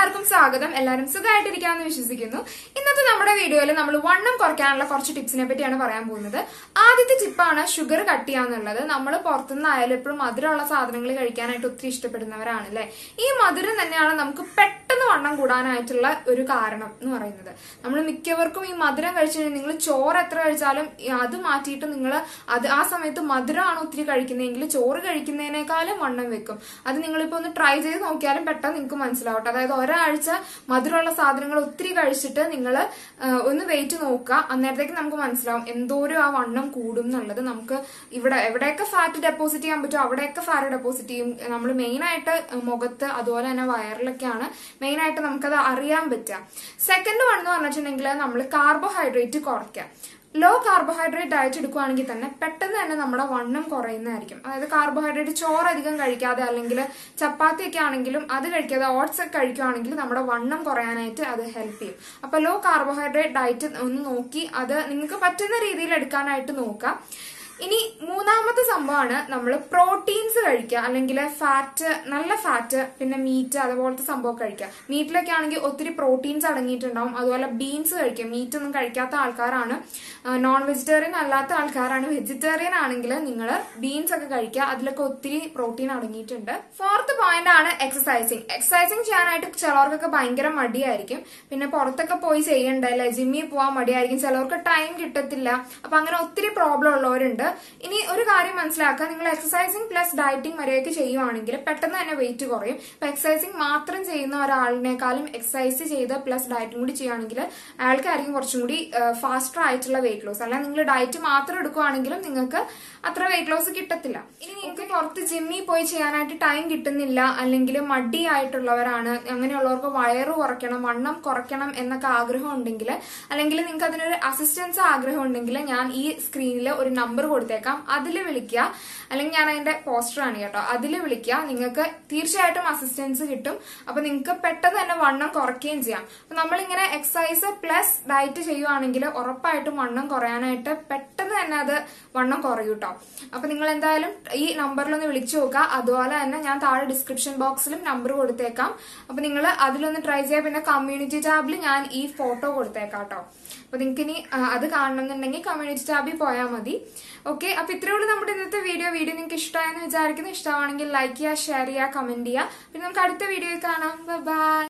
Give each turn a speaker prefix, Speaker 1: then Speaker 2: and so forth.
Speaker 1: എല്ലാവർക്കും സ്വാഗതം എല്ലാവരും സുഖമായിട്ടിരിക്കാമെന്ന് വിശ്വസിക്കുന്നു ഇന്നത്തെ നമ്മുടെ വീഡിയോയിൽ നമ്മൾ വണ്ണം കുറയ്ക്കാനുള്ള കുറച്ച് ടിപ്സിനെ പറ്റിയാണ് പറയാൻ പോകുന്നത് ആദ്യത്തെ ടിപ്പാണ് ഷുഗർ കട്ട് ചെയ്യാന്നുള്ളത് നമ്മൾ പുറത്തുനിന്നായാലും എപ്പോഴും മധുരമുള്ള സാധനങ്ങൾ കഴിക്കാനായിട്ട് ഒത്തിരി ഇഷ്ടപ്പെടുന്നവരാണ് അല്ലെ ഈ മധുരം തന്നെയാണ് നമുക്ക് പെട്ടെന്ന് വണ്ണം കൂടാനായിട്ടുള്ള ഒരു കാരണം എന്ന് പറയുന്നത് നമ്മൾ മിക്കവർക്കും ഈ മധുരം കഴിച്ചു കഴിഞ്ഞാൽ നിങ്ങൾ ചോറ് എത്ര കഴിച്ചാലും ഈ അത് മാറ്റിയിട്ട് നിങ്ങൾ അത് ആ സമയത്ത് മധുരമാണ് ഒത്തിരി കഴിക്കുന്നതെങ്കിൽ ചോറ് കഴിക്കുന്നതിനേക്കാളും വണ്ണം വെക്കും അത് നിങ്ങളിപ്പോ ഒന്ന് ട്രൈ ചെയ്ത് നോക്കിയാലും പെട്ടെന്ന് നിങ്ങൾക്ക് മനസ്സിലാവട്ടെ അതായത് ഒരാഴ്ച മധുരമുള്ള സാധനങ്ങൾ ഒത്തിരി കഴിച്ചിട്ട് നിങ്ങൾ ഒന്ന് വെയിറ്റ് നോക്കുക അന്നേരത്തേക്ക് നമുക്ക് മനസ്സിലാവും എന്തോരം ആ വണ്ണം കൂടും എന്നുള്ളത് നമുക്ക് ഇവിടെ എവിടെയൊക്കെ ഫാറ്റ് ഡെപ്പോസിറ്റ് ചെയ്യാൻ പറ്റുമോ അവിടെയൊക്കെ ഫാറ്റ് ഡെപ്പോസിറ്റ് ചെയ്യും നമ്മൾ മെയിൻ ആയിട്ട് മുഖത്ത് അതുപോലെ തന്നെ വയറിലൊക്കെയാണ് മെയിൻ ആയിട്ട് നമുക്കത് അറിയാൻ പറ്റുക സെക്കൻഡ് വൺ എന്ന് പറഞ്ഞിട്ടുണ്ടെങ്കിൽ നമ്മൾ കാർബോഹൈഡ്രേറ്റ് കുറയ്ക്കുക ലോ കാർബോഹൈഡ്രേറ്റ് ഡയറ്റ് എടുക്കുകയാണെങ്കിൽ തന്നെ പെട്ടെന്ന് തന്നെ നമ്മുടെ വണ്ണം കുറയുന്നതായിരിക്കും അതായത് കാർബോഹൈഡ്രേറ്റ് ചോറ് അധികം കഴിക്കാതെ അല്ലെങ്കിൽ ചപ്പാത്തി ഒക്കെ ആണെങ്കിലും അത് കഴിക്കാതെ ഓട്സ് ഒക്കെ കഴിക്കുകയാണെങ്കിൽ നമ്മുടെ വണ്ണം കുറയാനായിട്ട് അത് ഹെൽപ്പ് ചെയ്യും അപ്പൊ ലോ കാർബോഹൈഡ്രേറ്റ് ഡയറ്റ് ഒന്ന് നോക്കി അത് നിങ്ങൾക്ക് പറ്റുന്ന രീതിയിൽ എടുക്കാനായിട്ട് നോക്കാം ഇനി മൂന്നാമത്തെ സംഭവമാണ് നമ്മൾ പ്രോട്ടീൻസ് കഴിക്കുക അല്ലെങ്കിൽ ഫാറ്റ് നല്ല ഫാറ്റ് പിന്നെ മീറ്റ് അതുപോലത്തെ സംഭവം കഴിക്കുക മീറ്റിലൊക്കെ ആണെങ്കിൽ ഒത്തിരി പ്രോട്ടീൻസ് അടങ്ങിയിട്ടുണ്ടാവും അതുപോലെ ബീൻസ് കഴിക്കുക മീറ്റ് ഒന്നും കഴിക്കാത്ത ആൾക്കാരാണ് നോൺ വെജിറ്റേറിയൻ അല്ലാത്ത ആൾക്കാരാണ് വെജിറ്റേറിയൻ ആണെങ്കിൽ നിങ്ങൾ ബീൻസ് ഒക്കെ കഴിക്കുക അതിലൊക്കെ ഒത്തിരി പ്രോട്ടീൻ അടങ്ങിയിട്ടുണ്ട് ഫോർത്ത് പോയിന്റ് ആണ് എക്സസൈസിങ് എക്സസൈസിങ് ചെയ്യാനായിട്ട് ചിലർക്കൊക്കെ ഭയങ്കര മടിയായിരിക്കും പിന്നെ പുറത്തൊക്കെ പോയി ചെയ്യണ്ടല്ലേ ജിമ്മിൽ പോകാൻ മടിയായിരിക്കും ചിലർക്ക് ടൈം കിട്ടത്തില്ല അപ്പൊ അങ്ങനെ ഒത്തിരി പ്രോബ്ലം ഉള്ളവരുണ്ട് ഇനി ഒരു കാര്യം മനസ്സിലാക്കുക നിങ്ങൾ എക്സസൈസിങ് പ്ലസ് ഡയറ്റിംഗ് വരെയൊക്കെ ചെയ്യുവാണെങ്കിൽ പെട്ടെന്ന് തന്നെ വെയിറ്റ് കുറയും ഇപ്പൊ എക്സസൈസിങ് മാത്രം ചെയ്യുന്ന ഒരാളിനേക്കാളും എക്സസൈസ് ചെയ്ത് പ്ലസ് ഡയറ്റും കൂടി ചെയ്യുകയാണെങ്കിൽ അയാൾക്കായിരിക്കും കുറച്ചും കൂടി ഫാസ്റ്റർ ആയിട്ടുള്ള വെയിറ്റ് ലോസ് അല്ല നിങ്ങൾ ഡയറ്റ് മാത്രം എടുക്കുവാണെങ്കിലും നിങ്ങൾക്ക് അത്ര വെയിറ്റ് ലോസ് കിട്ടത്തില്ല ഇനി നിങ്ങൾക്ക് പുറത്ത് ജിമ്മിൽ പോയി ചെയ്യാനായിട്ട് ടൈം കിട്ടുന്നില്ല അല്ലെങ്കിൽ മടിയായിട്ടുള്ളവരാണ് അങ്ങനെയുള്ളവർക്ക് വയറ് കുറയ്ക്കണം വണ്ണം കുറയ്ക്കണം എന്നൊക്കെ ആഗ്രഹം ഉണ്ടെങ്കിൽ അല്ലെങ്കിൽ നിങ്ങൾക്ക് അതിനൊരു അസിസ്റ്റൻസ് ആഗ്രഹം ഉണ്ടെങ്കിൽ ഞാൻ ഈ സ്ക്രീനിൽ ഒരു നമ്പർ കൊടുത്തേക്കാം അതിൽ വിളിക്കുക അല്ലെങ്കിൽ ഞാൻ അതിന്റെ പോസ്റ്റർ ആണ് കേട്ടോ അതിൽ വിളിക്കുക നിങ്ങൾക്ക് തീർച്ചയായിട്ടും അസിസ്റ്റൻസ് കിട്ടും അപ്പൊ നിങ്ങൾക്ക് പെട്ടെന്ന് തന്നെ വണ്ണം കുറയ്ക്കുകയും ചെയ്യാം അപ്പൊ നമ്മളിങ്ങനെ എക്സസൈസ് പ്ലസ് ഡയറ്റ് ചെയ്യുവാണെങ്കിൽ ഉറപ്പായിട്ടും വണ്ണം കുറയാനായിട്ട് പെട്ടെന്ന് തന്നെ അത് വണ്ണം കുറയും കേട്ടോ അപ്പൊ നിങ്ങൾ എന്തായാലും ഈ നമ്പറിലൊന്ന് വിളിച്ചു നോക്കുക അതുപോലെ തന്നെ ഞാൻ താഴെ ഡിസ്ക്രിപ്ഷൻ ബോക്സിലും നമ്പർ കൊടുത്തേക്കാം അപ്പൊ നിങ്ങൾ അതിലൊന്ന് ട്രൈ ചെയ്യാം പിന്നെ കമ്മ്യൂണിറ്റി ടാബിൽ ഞാൻ ഈ ഫോട്ടോ കൊടുത്തേക്കാം കേട്ടോ അപ്പൊ നിങ്ങൾക്ക് ഇനി അത് കാണണമെന്നുണ്ടെങ്കിൽ കമ്മ്യൂണിറ്റി ടാബിൽ പോയാൽ മതി ഓക്കെ അപ്പൊ ഇത്രയുള്ള നമ്മുടെ ഇന്നത്തെ വീഡിയോ വീഡിയോ നിങ്ങൾക്ക് ഇഷ്ടമായെന്ന് വിചാരിക്കുന്നു ഇഷ്ടമാണെങ്കിൽ ലൈക്ക് ചെയ്യുക ഷെയർ ചെയ്യുക കമന്റ് ചെയ്യുക പിന്നെ നമുക്ക് അടുത്ത വീഡിയോയിൽ കാണാം ബൈ